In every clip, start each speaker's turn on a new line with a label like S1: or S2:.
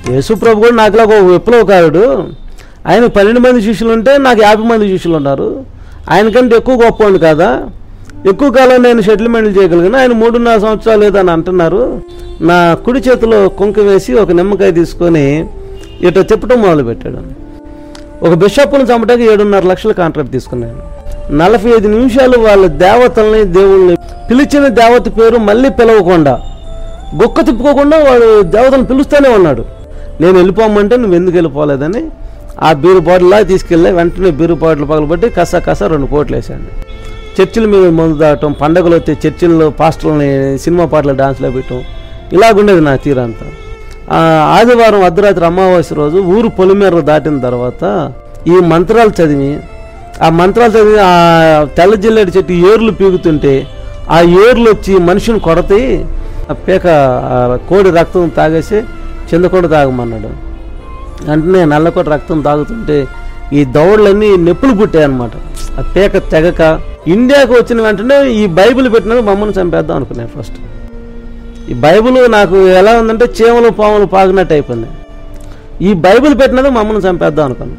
S1: యేసుప్రభు కూడా నాకులాగా ఒక విప్లవకారుడు ఆయన పన్నెండు మంది శిష్యులు ఉంటే నాకు యాభై మంది శిష్యులు ఉన్నారు ఆయనకంటే ఎక్కువ గొప్పవాడిని కాదా ఎక్కువ కాలం నేను సెటిల్మెంట్లు చేయగలిగిన ఆయన మూడున్నర సంవత్సరాలు ఏదని అంటున్నారు నా కుడి చేతిలో కుంక వేసి ఒక నిమ్మకాయ తీసుకొని ఇట చెప్పడం మొదలుపెట్టాడు ఒక బిషప్ను చంపడానికి ఏడున్నర లక్షల కాంట్రాక్ట్ తీసుకున్నాను నలభై ఐదు నిమిషాలు వాళ్ళ దేవతల్ని దేవుళ్ళని పిలిచిన దేవత పేరు మళ్ళీ పిలవకుండా గుక్క తిప్పుకోకుండా వాడు దేవతలను పిలుస్తూనే ఉన్నాడు నేను వెళ్ళిపోమంటే నువ్వు ఎందుకు వెళ్ళిపోలేదని ఆ బీరు బాటిల్లా తీసుకెళ్ళి వెంటనే బీరు బాటిల్ పగలబట్టి కస కస రెండు కోట్లు వేసాను చర్చిల మీద మందు దాటం పండగలు వస్తే చర్చిల్లో పాస్టర్లని సినిమా పాటలు డాన్స్లో పెట్టడం ఇలాగుండేది నా తీరంతా ఆ, ఆదివారం అర్ధరాత్రి అమావాస్య రోజు ఊరు పొలిమేర దాటిన తర్వాత ఈ మంత్రాలు చదివి ఆ మంత్రాలు చదివి ఆ తెల్ల జిల్లేడు చెట్టు ఏర్లు పీగుతుంటే ఆ ఏర్లు వచ్చి మనిషిని కొడతాయి ఆ పేక ఆ కోడి రక్తం తాగేసి చిందకోడి తాగమన్నాడు వెంటనే నల్లకోట రక్తం తాగుతుంటే ఈ దౌడలన్నీ నొప్పులు పుట్టాయి అనమాట ఆ పేక తెగక ఇండియాకు వచ్చిన వెంటనే ఈ బైబిల్ పెట్టినందుకు మమ్మల్ని చంపేద్దాం అనుకున్నాను ఫస్ట్ ఈ బైబిల్ నాకు ఎలా ఉందంటే చీమలు పాములు పాగినట్టు అయిపోయింది ఈ బైబిల్ పెట్టినందుకు మమ్మల్ని చంపేద్దాం అనుకున్నాను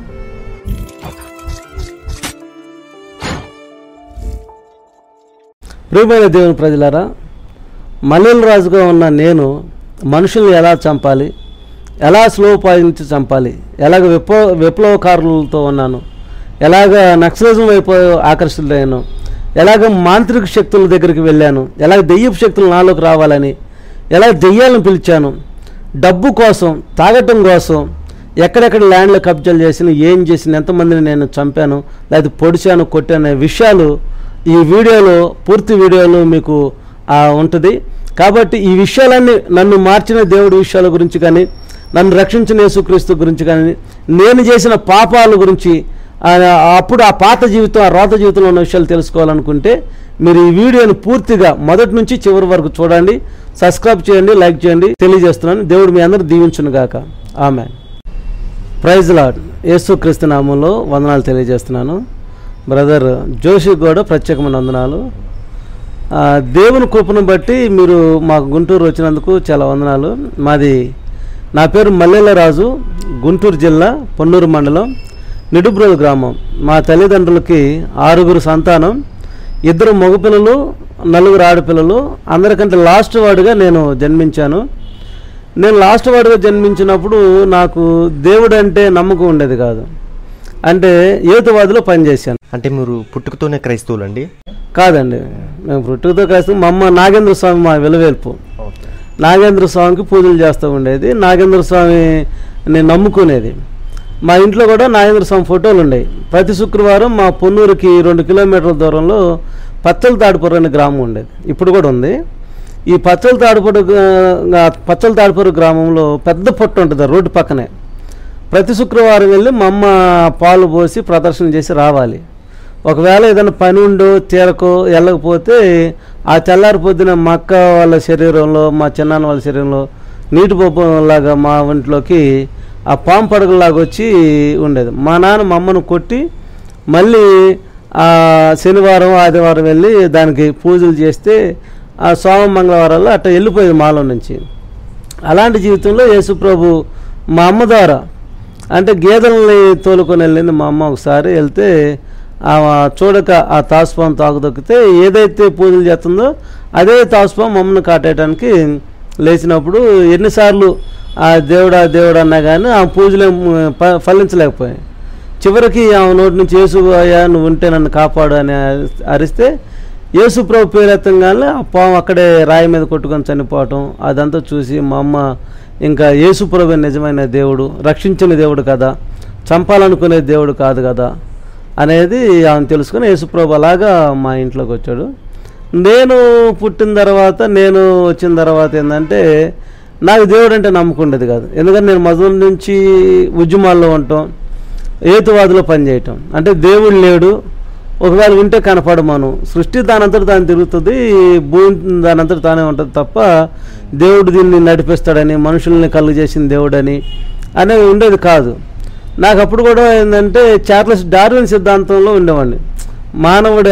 S1: ప్రియమైన దేవుని ప్రజలారా మల్లెల రాజుగా ఉన్న నేను మనుషుల్ని ఎలా చంపాలి ఎలా స్లో పాయించి చంపాలి ఎలాగ విప్లవ విప్లవకారులతో ఉన్నాను ఎలాగ నక్సలిజం వైపు ఆకర్షితులయ్యాను ఎలాగ మాంత్రిక శక్తుల దగ్గరికి వెళ్ళాను ఎలాగ దెయ్యపు శక్తులు నాలోకి రావాలని ఎలా దెయ్యాలను పిలిచాను డబ్బు కోసం తాగటం కోసం ఎక్కడెక్కడ ల్యాండ్లు కబ్జాలు చేసిన ఏం చేసిన ఎంతమందిని నేను చంపాను లేదా పొడిచాను కొట్టాను అనే విషయాలు ఈ వీడియోలో పూర్తి వీడియోలో మీకు ఆ, ఉంటుంది కాబట్టి ఈ విషయాలన్నీ నన్ను మార్చిన దేవుడి విషయాల గురించి కానీ నన్ను రక్షించిన యేసుక్రీస్తు గురించి కానీ నేను చేసిన పాపాల గురించి ఆ, అప్పుడు ఆ పాత జీవితం ఆ రోత జీవితంలో ఉన్న విషయాలు తెలుసుకోవాలనుకుంటే మీరు ఈ వీడియోని పూర్తిగా మొదటి నుంచి చివరి వరకు చూడండి సబ్స్క్రైబ్ చేయండి లైక్ చేయండి తెలియజేస్తున్నాను దేవుడు మీ అందరూ దీవించును గాక ఆమె ప్రైజ్ లాడ్ యేసుక్రీస్తు నామంలో వందనాలు తెలియజేస్తున్నాను బ్రదర్ జోషి కూడా ప్రత్యేకమైన వందనాలు ఆ, దేవుని కృపను బట్టి మీరు మాకు గుంటూరు వచ్చినందుకు చాలా వందనాలు మాది నా పేరు మల్లెల రాజు గుంటూరు జిల్లా పొన్నూరు మండలం నిడుబ్రోలు గ్రామం మా తల్లిదండ్రులకి ఆరుగురు సంతానం ఇద్దరు మగపిల్లలు నలుగురు ఆడపిల్లలు అందరికంటే లాస్ట్ వాడుగా నేను జన్మించాను నేను లాస్ట్ వాడుగా జన్మించినప్పుడు నాకు దేవుడు అంటే నమ్మకం ఉండేది కాదు అంటే యేతువాదిలో పనిచేశాను
S2: అంటే మీరు పుట్టుకతోనే క్రైస్తవులండి
S1: కాదండి మేము పుట్టుకతో కాస్త మా అమ్మ నాగేంద్ర స్వామి మా విలువేల్పు నాగేంద్ర స్వామికి పూజలు చేస్తూ ఉండేది నాగేంద్ర స్వామిని నమ్ముకునేది మా ఇంట్లో కూడా నాగేంద్ర స్వామి ఫోటోలు ఉండేవి ప్రతి శుక్రవారం మా పొన్నూరుకి రెండు కిలోమీటర్ల దూరంలో పచ్చల తాడిపుర అనే గ్రామం ఉండేది ఇప్పుడు కూడా ఉంది ఈ పచ్చల తాడిపుర గ్రా- పచ్చల తాడిపుర గ్రామంలో పెద్ద పొట్టు ఉంటుంది ఆ రోడ్డు పక్కనే ప్రతి శుక్రవారం వెళ్ళి మా అమ్మ పాలు పోసి ప్రదర్శన చేసి రావాలి ఒకవేళ ఏదైనా పని ఉండో తీరకో వెళ్ళకపోతే ఆ తెల్లారి పొద్దున మా అక్క వాళ్ళ శరీరంలో మా చిన్నాన్న వాళ్ళ శరీరంలో నీటి లాగా మా ఒంట్లోకి ఆ పాము పడగలాగా వచ్చి ఉండేది మా నాన్న మా అమ్మను కొట్టి మళ్ళీ ఆ శనివారం ఆదివారం వెళ్ళి దానికి పూజలు చేస్తే ఆ సోమ మంగళవారాల్లో అట్లా వెళ్ళిపోయేది మాలో నుంచి అలాంటి జీవితంలో యేసుప్రభు మా అమ్మ ద్వారా అంటే గేదెలని తోలుకొని వెళ్ళింది మా అమ్మ ఒకసారి వెళ్తే ఆ చూడక ఆ తాసుపాం తాగుదొక్కితే ఏదైతే పూజలు చేస్తుందో అదే తాసుపాం మమ్మల్ని కాటేయడానికి లేచినప్పుడు ఎన్నిసార్లు ఆ దేవుడా దేవుడా అన్నా కానీ ఆ పూజలు ఏం ఫ- ఫలించలేకపోయాయి చివరికి ఆమె నోటి నుంచి యేసు అయ్యా నువ్వు ఉంటే నన్ను కాపాడు అని అరిస్తే యేసు ప్రభు పేరు ఎత్తంగానే ఆ పాము అక్కడే రాయి మీద కొట్టుకొని చనిపోవటం అదంతా చూసి మా అమ్మ ఇంకా యేసు ప్రభు నిజమైన దేవుడు రక్షించిన దేవుడు కదా చంపాలనుకునే దేవుడు కాదు కదా అనేది ఆమె తెలుసుకుని యేసుప్రభు అలాగా మా ఇంట్లోకి వచ్చాడు నేను పుట్టిన తర్వాత నేను వచ్చిన తర్వాత ఏంటంటే నాకు దేవుడు అంటే నమ్మకం ఉండేది కాదు ఎందుకంటే నేను మొదటి నుంచి ఉద్యమాల్లో ఉండటం ఏతువాదిలో పనిచేయటం అంటే దేవుడు లేడు ఒకవేళ ఉంటే కనపడమను సృష్టి దానంతట తాను తిరుగుతుంది భూమి దానంతట తానే ఉంటుంది తప్ప దేవుడు దీన్ని నడిపిస్తాడని మనుషుల్ని కలుగు చేసిన దేవుడని అనేవి ఉండేది కాదు నాకు అప్పుడు కూడా ఏంటంటే చార్లెస్ డార్విన్ సిద్ధాంతంలో ఉండేవాడిని మానవుడి